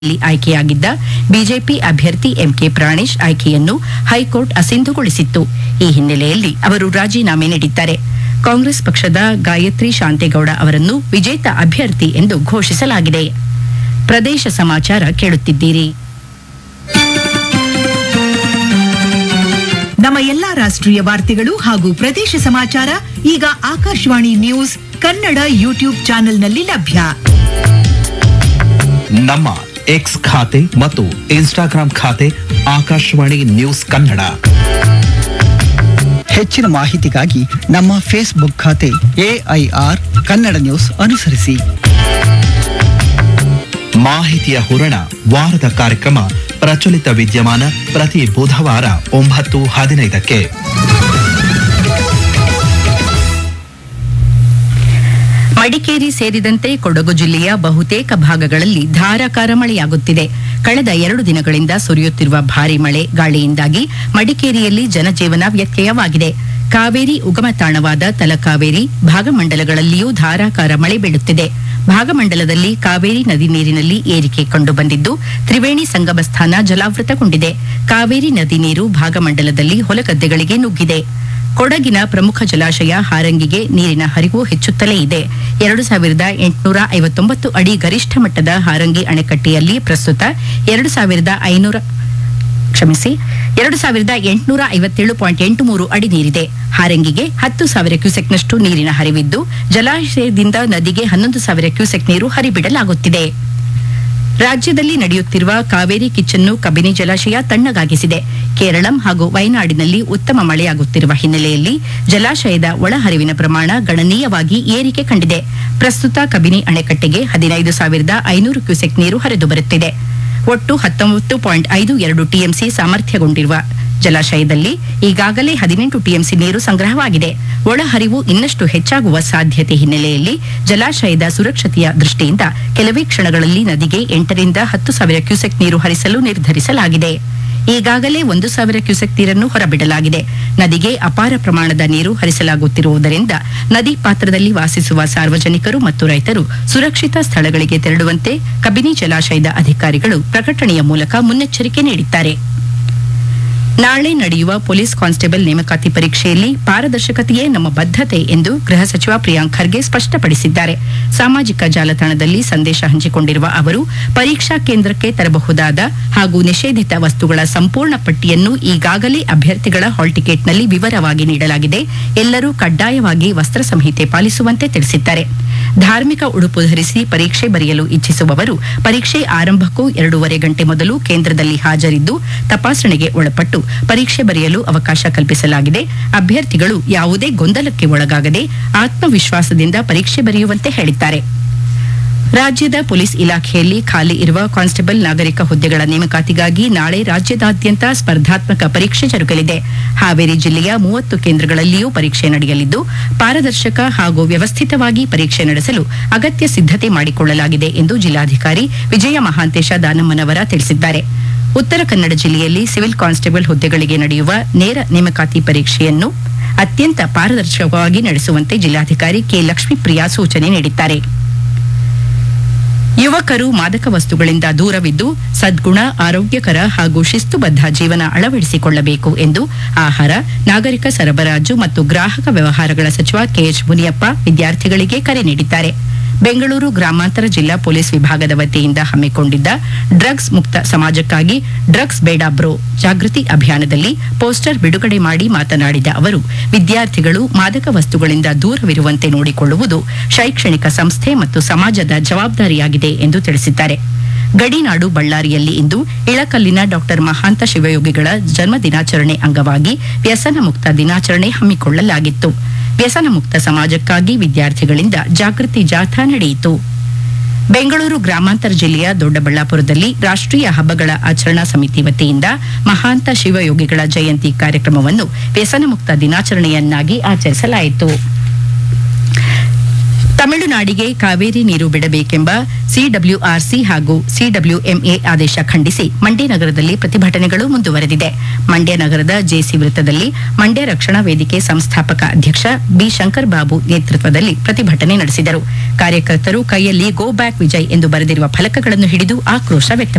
ಯಲ್ಲಿ ಆಯ್ಕೆಯಾಗಿದ್ದ ಬಿಜೆಪಿ ಅಭ್ಯರ್ಥಿ ಎಂಕೆ ಪ್ರಾಣೇಶ್ ಆಯ್ಕೆಯನ್ನು ಹೈಕೋರ್ಟ್ ಅಸಿಂಧುಗೊಳಿಸಿತ್ತು ಈ ಹಿನ್ನೆಲೆಯಲ್ಲಿ ಅವರು ರಾಜೀನಾಮೆ ನೀಡಿದ್ದಾರೆ ಕಾಂಗ್ರೆಸ್ ಪಕ್ಷದ ಗಾಯತ್ರಿ ಶಾಂತೇಗೌಡ ಅವರನ್ನು ವಿಜೇತ ಅಭ್ಯರ್ಥಿ ಎಂದು ಘೋಷಿಸಲಾಗಿದೆ ಪ್ರದೇಶ ಸಮಾಚಾರ ಕೇಳುತ್ತಿದ್ದೀರಿ ನಮ್ಮ ಎಲ್ಲಾ ರಾಷ್ಟ್ರೀಯ ವಾರ್ತೆಗಳು ಹಾಗೂ ಪ್ರದೇಶ ಸಮಾಚಾರ ಈಗ ಆಕಾಶವಾಣಿ ನ್ಯೂಸ್ ಕನ್ನಡ ಯೂಟ್ಯೂಬ್ ಚಾನೆಲ್ನಲ್ಲಿ ಲಭ್ಯ ನಮ್ಮ ಎಕ್ಸ್ ಖಾತೆ ಮತ್ತು ಇನ್ಸ್ಟಾಗ್ರಾಂ ಖಾತೆ ಆಕಾಶವಾಣಿ ನ್ಯೂಸ್ ಕನ್ನಡ ಹೆಚ್ಚಿನ ಮಾಹಿತಿಗಾಗಿ ನಮ್ಮ ಫೇಸ್ಬುಕ್ ಖಾತೆ ಎಐಆರ್ ಕನ್ನಡ ನ್ಯೂಸ್ ಅನುಸರಿಸಿ ಮಾಹಿತಿಯ ಹೂರಣ ವಾರದ ಕಾರ್ಯಕ್ರಮ ಪ್ರಚಲಿತ ವಿದ್ಯಮಾನ ಪ್ರತಿ ಬುಧವಾರ ಒಂಬತ್ತು ಹದಿನೈದಕ್ಕೆ ಮಡಿಕೇರಿ ಸೇರಿದಂತೆ ಕೊಡಗು ಜಿಲ್ಲೆಯ ಬಹುತೇಕ ಭಾಗಗಳಲ್ಲಿ ಧಾರಾಕಾರ ಮಳೆಯಾಗುತ್ತಿದೆ ಕಳೆದ ಎರಡು ದಿನಗಳಿಂದ ಸುರಿಯುತ್ತಿರುವ ಭಾರಿ ಮಳೆ ಗಾಳಿಯಿಂದಾಗಿ ಮಡಿಕೇರಿಯಲ್ಲಿ ಜನಜೀವನ ವ್ಯತ್ಯಯವಾಗಿದೆ ಕಾವೇರಿ ಉಗಮ ತಾಣವಾದ ತಲಕಾವೇರಿ ಭಾಗಮಂಡಲಗಳಲ್ಲಿಯೂ ಧಾರಾಕಾರ ಮಳೆ ಬೀಳುತ್ತಿದೆ ಭಾಗಮಂಡಲದಲ್ಲಿ ಕಾವೇರಿ ನದಿ ನೀರಿನಲ್ಲಿ ಏರಿಕೆ ಕಂಡುಬಂದಿದ್ದು ತ್ರಿವೇಣಿ ಸಂಗಮ ಸ್ಥಾನ ಜಲಾವೃತಗೊಂಡಿದೆ ಕಾವೇರಿ ನದಿ ನೀರು ಭಾಗಮಂಡಲದಲ್ಲಿ ಹೊಲಗದ್ದೆಗಳಿಗೆ ನುಗ್ಗಿದೆ ಕೊಡಗಿನ ಪ್ರಮುಖ ಜಲಾಶಯ ಹಾರಂಗಿಗೆ ನೀರಿನ ಹರಿವು ಹೆಚ್ಚುತ್ತಲೇ ಇದೆ ಎರಡು ಸಾವಿರದ ಎಂಟುನೂರ ಐವತ್ತೊಂಬತ್ತು ಅಡಿ ಗರಿಷ್ಠ ಮಟ್ಟದ ಹಾರಂಗಿ ಅಣೆಕಟ್ಟೆಯಲ್ಲಿ ಪ್ರಸ್ತುತ ಎರಡು ಸಾವಿರದ ಐನೂರ ಕ್ಷಮಿಸಿ ಎರಡು ಸಾವಿರದ ಎಂಟುನೂರ ಐವತ್ತೇಳು ಪಾಯಿಂಟ್ ಎಂಟು ಮೂರು ಅಡಿ ನೀರಿದೆ ಹಾರಂಗಿಗೆ ಹತ್ತು ಸಾವಿರ ಕ್ಯೂಸೆಕ್ನಷ್ಟು ನೀರಿನ ಹರಿವಿದ್ದು ಜಲಾಶಯದಿಂದ ನದಿಗೆ ಹನ್ನೊಂದು ಸಾವಿರ ಕ್ಯೂಸೆಕ್ ನೀರು ಹರಿಬಿಡಲಾಗುತ್ತಿದೆ ರಾಜ್ಯದಲ್ಲಿ ನಡೆಯುತ್ತಿರುವ ಕಾವೇರಿ ಕಿಚ್ಚನ್ನು ಕಬಿನಿ ಜಲಾಶಯ ತಣ್ಣಗಾಗಿಸಿದೆ ಕೇರಳಂ ಹಾಗೂ ವಯನಾಡಿನಲ್ಲಿ ಉತ್ತಮ ಮಳೆಯಾಗುತ್ತಿರುವ ಹಿನ್ನೆಲೆಯಲ್ಲಿ ಜಲಾಶಯದ ಒಳಹರಿವಿನ ಪ್ರಮಾಣ ಗಣನೀಯವಾಗಿ ಏರಿಕೆ ಕಂಡಿದೆ ಪ್ರಸ್ತುತ ಕಬಿನಿ ಅಣೆಕಟ್ಟೆಗೆ ಹದಿನೈದು ಸಾವಿರದ ಐನೂರು ಕ್ಯೂಸೆಕ್ ನೀರು ಹರಿದು ಬರುತ್ತಿದೆ ಒಟ್ಟು ಹತ್ತೊಂಬತ್ತು ಪಾಯಿಂಟ್ ಐದು ಎರಡು ಟಿಎಂಸಿ ಸಾಮರ್ಥ್ಯಗೊಂಡಿರುವ ಜಲಾಶಯದಲ್ಲಿ ಈಗಾಗಲೇ ಹದಿನೆಂಟು ಟಿಎಂಸಿ ನೀರು ಸಂಗ್ರಹವಾಗಿದೆ ಒಳಹರಿವು ಇನ್ನಷ್ಟು ಹೆಚ್ಚಾಗುವ ಸಾಧ್ಯತೆ ಹಿನ್ನೆಲೆಯಲ್ಲಿ ಜಲಾಶಯದ ಸುರಕ್ಷತೆಯ ದೃಷ್ಟಿಯಿಂದ ಕೆಲವೇ ಕ್ಷಣಗಳಲ್ಲಿ ನದಿಗೆ ಎಂಟರಿಂದ ಹತ್ತು ಸಾವಿರ ಕ್ಯೂಸೆಕ್ ನೀರು ಹರಿಸಲು ನಿರ್ಧರಿಸಲಾಗಿದೆ ಈಗಾಗಲೇ ಒಂದು ಸಾವಿರ ಕ್ಯೂಸೆಕ್ ನೀರನ್ನು ಹೊರಬಿಡಲಾಗಿದೆ ನದಿಗೆ ಅಪಾರ ಪ್ರಮಾಣದ ನೀರು ಹರಿಸಲಾಗುತ್ತಿರುವುದರಿಂದ ನದಿ ಪಾತ್ರದಲ್ಲಿ ವಾಸಿಸುವ ಸಾರ್ವಜನಿಕರು ಮತ್ತು ರೈತರು ಸುರಕ್ಷಿತ ಸ್ಥಳಗಳಿಗೆ ತೆರಳುವಂತೆ ಕಬಿನಿ ಜಲಾಶಯದ ಅಧಿಕಾರಿಗಳು ಪ್ರಕಟಣೆಯ ಮೂಲಕ ಮುನ್ನೆಚ್ಚರಿಕೆ ನೀಡಿದ್ದಾರೆ ನಾಳೆ ನಡೆಯುವ ಪೊಲೀಸ್ ಕಾನ್ಸ್ಟೇಬಲ್ ನೇಮಕಾತಿ ಪರೀಕ್ಷೆಯಲ್ಲಿ ಪಾರದರ್ಶಕತೆಯೇ ನಮ್ಮ ಬದ್ಧತೆ ಎಂದು ಗೃಹ ಸಚಿವ ಪ್ರಿಯಾಂಕ್ ಖರ್ಗೆ ಸ್ಪಷ್ಟಪಡಿಸಿದ್ದಾರೆ ಸಾಮಾಜಿಕ ಜಾಲತಾಣದಲ್ಲಿ ಸಂದೇಶ ಹಂಚಿಕೊಂಡಿರುವ ಅವರು ಪರೀಕ್ಷಾ ಕೇಂದ್ರಕ್ಕೆ ತರಬಹುದಾದ ಹಾಗೂ ನಿಷೇಧಿತ ವಸ್ತುಗಳ ಸಂಪೂರ್ಣ ಪಟ್ಟಿಯನ್ನು ಈಗಾಗಲೇ ಅಭ್ಯರ್ಥಿಗಳ ಹಾಲ್ ಟಿಕೆಟ್ನಲ್ಲಿ ವಿವರವಾಗಿ ನೀಡಲಾಗಿದೆ ಎಲ್ಲರೂ ಕಡ್ಡಾಯವಾಗಿ ವಸ್ತ್ರ ಸಂಹಿತೆ ಪಾಲಿಸುವಂತೆ ತಿಳಿಸಿದ್ದಾರೆ ಧಾರ್ಮಿಕ ಉಡುಪು ಧರಿಸಿ ಪರೀಕ್ಷೆ ಬರೆಯಲು ಇಚ್ಛಿಸುವವರು ಪರೀಕ್ಷೆ ಆರಂಭಕ್ಕೂ ಎರಡೂವರೆ ಗಂಟೆ ಮೊದಲು ಕೇಂದ್ರದಲ್ಲಿ ಹಾಜರಿದ್ದು ತಪಾಸಣೆಗೆ ಒಳಪಟ್ಟು ಪರೀಕ್ಷೆ ಬರೆಯಲು ಅವಕಾಶ ಕಲ್ಪಿಸಲಾಗಿದೆ ಅಭ್ಯರ್ಥಿಗಳು ಯಾವುದೇ ಗೊಂದಲಕ್ಕೆ ಒಳಗಾಗದೆ ಆತ್ಮವಿಶ್ವಾಸದಿಂದ ಪರೀಕ್ಷೆ ಬರೆಯುವಂತೆ ಹೇಳಿದ್ದಾರೆ ರಾಜ್ಯದ ಪೊಲೀಸ್ ಇಲಾಖೆಯಲ್ಲಿ ಖಾಲಿ ಇರುವ ಕಾನ್ಸ್ಟೇಬಲ್ ನಾಗರಿಕ ಹುದ್ದೆಗಳ ನೇಮಕಾತಿಗಾಗಿ ನಾಳೆ ರಾಜ್ಯದಾದ್ಯಂತ ಸ್ಪರ್ಧಾತ್ಮಕ ಪರೀಕ್ಷೆ ಜರುಗಲಿದೆ ಹಾವೇರಿ ಜಿಲ್ಲೆಯ ಮೂವತ್ತು ಕೇಂದ್ರಗಳಲ್ಲಿಯೂ ಪರೀಕ್ಷೆ ನಡೆಯಲಿದ್ದು ಪಾರದರ್ಶಕ ಹಾಗೂ ವ್ಯವಸ್ಥಿತವಾಗಿ ಪರೀಕ್ಷೆ ನಡೆಸಲು ಅಗತ್ಯ ಸಿದ್ಧತೆ ಮಾಡಿಕೊಳ್ಳಲಾಗಿದೆ ಎಂದು ಜಿಲ್ಲಾಧಿಕಾರಿ ವಿಜಯ ಮಹಾಂತೇಶ ದಾನಮ್ಮನವರ ತಿಳಿಸಿದ್ದಾರೆ ಉತ್ತರ ಕನ್ನಡ ಜಿಲ್ಲೆಯಲ್ಲಿ ಸಿವಿಲ್ ಕಾನ್ಸ್ಟೇಬಲ್ ಹುದ್ದೆಗಳಿಗೆ ನಡೆಯುವ ನೇರ ನೇಮಕಾತಿ ಪರೀಕ್ಷೆಯನ್ನು ಅತ್ಯಂತ ಪಾರದರ್ಶಕವಾಗಿ ನಡೆಸುವಂತೆ ಜಿಲ್ಲಾಧಿಕಾರಿ ಕೆ ಲಕ್ಷ್ಮೀಪ್ರಿಯಾ ಸೂಚನೆ ನೀಡಿದ್ದಾರೆ ಯುವಕರು ಮಾದಕ ವಸ್ತುಗಳಿಂದ ದೂರವಿದ್ದು ಸದ್ಗುಣ ಆರೋಗ್ಯಕರ ಹಾಗೂ ಶಿಸ್ತುಬದ್ಧ ಜೀವನ ಅಳವಡಿಸಿಕೊಳ್ಳಬೇಕು ಎಂದು ಆಹಾರ ನಾಗರಿಕ ಸರಬರಾಜು ಮತ್ತು ಗ್ರಾಹಕ ವ್ಯವಹಾರಗಳ ಸಚಿವ ಕೆಎಚ್ ಮುನಿಯಪ್ಪ ವಿದ್ಯಾರ್ಥಿಗಳಿಗೆ ಕರೆ ನೀಡಿದ್ದಾರೆ ಬೆಂಗಳೂರು ಗ್ರಾಮಾಂತರ ಜಿಲ್ಲಾ ಪೊಲೀಸ್ ವಿಭಾಗದ ವತಿಯಿಂದ ಹಮ್ಮಿಕೊಂಡಿದ್ದ ಡ್ರಗ್ಸ್ ಮುಕ್ತ ಸಮಾಜಕ್ಕಾಗಿ ಡ್ರಗ್ಸ್ ಬೇಡ ಬ್ರೋ ಜಾಗೃತಿ ಅಭಿಯಾನದಲ್ಲಿ ಪೋಸ್ಟರ್ ಬಿಡುಗಡೆ ಮಾಡಿ ಮಾತನಾಡಿದ ಅವರು ವಿದ್ಯಾರ್ಥಿಗಳು ಮಾದಕ ವಸ್ತುಗಳಿಂದ ದೂರವಿರುವಂತೆ ನೋಡಿಕೊಳ್ಳುವುದು ಶೈಕ್ಷಣಿಕ ಸಂಸ್ಥೆ ಮತ್ತು ಸಮಾಜದ ಜವಾಬ್ದಾರಿಯಾಗಿದೆ ಎಂದು ತಿಳಿಸಿದ್ದಾರೆ ಗಡಿನಾಡು ಬಳ್ಳಾರಿಯಲ್ಲಿ ಇಂದು ಇಳಕಲ್ಲಿನ ಡಾಕ್ಟರ್ ಮಹಾಂತ ಶಿವಯೋಗಿಗಳ ಜನ್ಮ ದಿನಾಚರಣೆ ಅಂಗವಾಗಿ ವ್ಯಸನ ಮುಕ್ತ ದಿನಾಚರಣೆ ಹಮ್ಮಿಕೊಳ್ಳಲಾಗಿತ್ತು ವ್ಯಸನ ಮುಕ್ತ ಸಮಾಜಕ್ಕಾಗಿ ವಿದ್ಯಾರ್ಥಿಗಳಿಂದ ಜಾಗೃತಿ ಜಾಥಾ ನಡೆಯಿತು ಬೆಂಗಳೂರು ಗ್ರಾಮಾಂತರ ಜಿಲ್ಲೆಯ ದೊಡ್ಡಬಳ್ಳಾಪುರದಲ್ಲಿ ರಾಷ್ಟ್ರೀಯ ಹಬ್ಬಗಳ ಆಚರಣಾ ಸಮಿತಿ ವತಿಯಿಂದ ಮಹಾಂತ ಶಿವಯೋಗಿಗಳ ಜಯಂತಿ ಕಾರ್ಯಕ್ರಮವನ್ನು ವ್ಯಸನ ಮುಕ್ತ ದಿನಾಚರಣೆಯನ್ನಾಗಿ ಆಚರಿಸಲಾಯಿತು ತಮಿಳುನಾಡಿಗೆ ಕಾವೇರಿ ನೀರು ಬಿಡಬೇಕೆಂಬ ಸಿಡಬ್ಲ್ಯೂಆರ್ಸಿ ಹಾಗೂ ಸಿಡಬ್ಲ್ಯೂಎಂಎ ಆದೇಶ ಖಂಡಿಸಿ ಮಂಡ್ಯ ನಗರದಲ್ಲಿ ಪ್ರತಿಭಟನೆಗಳು ಮುಂದುವರೆದಿದೆ ಮಂಡ್ಯ ನಗರದ ಜೆಸಿ ವೃತ್ತದಲ್ಲಿ ಮಂಡ್ಯ ರಕ್ಷಣಾ ವೇದಿಕೆ ಸಂಸ್ಥಾಪಕ ಅಧ್ಯಕ್ಷ ಬಿ ಶಂಕರ್ ಬಾಬು ನೇತೃತ್ವದಲ್ಲಿ ಪ್ರತಿಭಟನೆ ನಡೆಸಿದರು ಕಾರ್ಯಕರ್ತರು ಕೈಯಲ್ಲಿ ಗೋ ಬ್ಯಾಕ್ ವಿಜಯ್ ಎಂದು ಬರೆದಿರುವ ಫಲಕಗಳನ್ನು ಹಿಡಿದು ಆಕ್ರೋಶ ವ್ಯಕ್ತಪಡಿಸಿದರು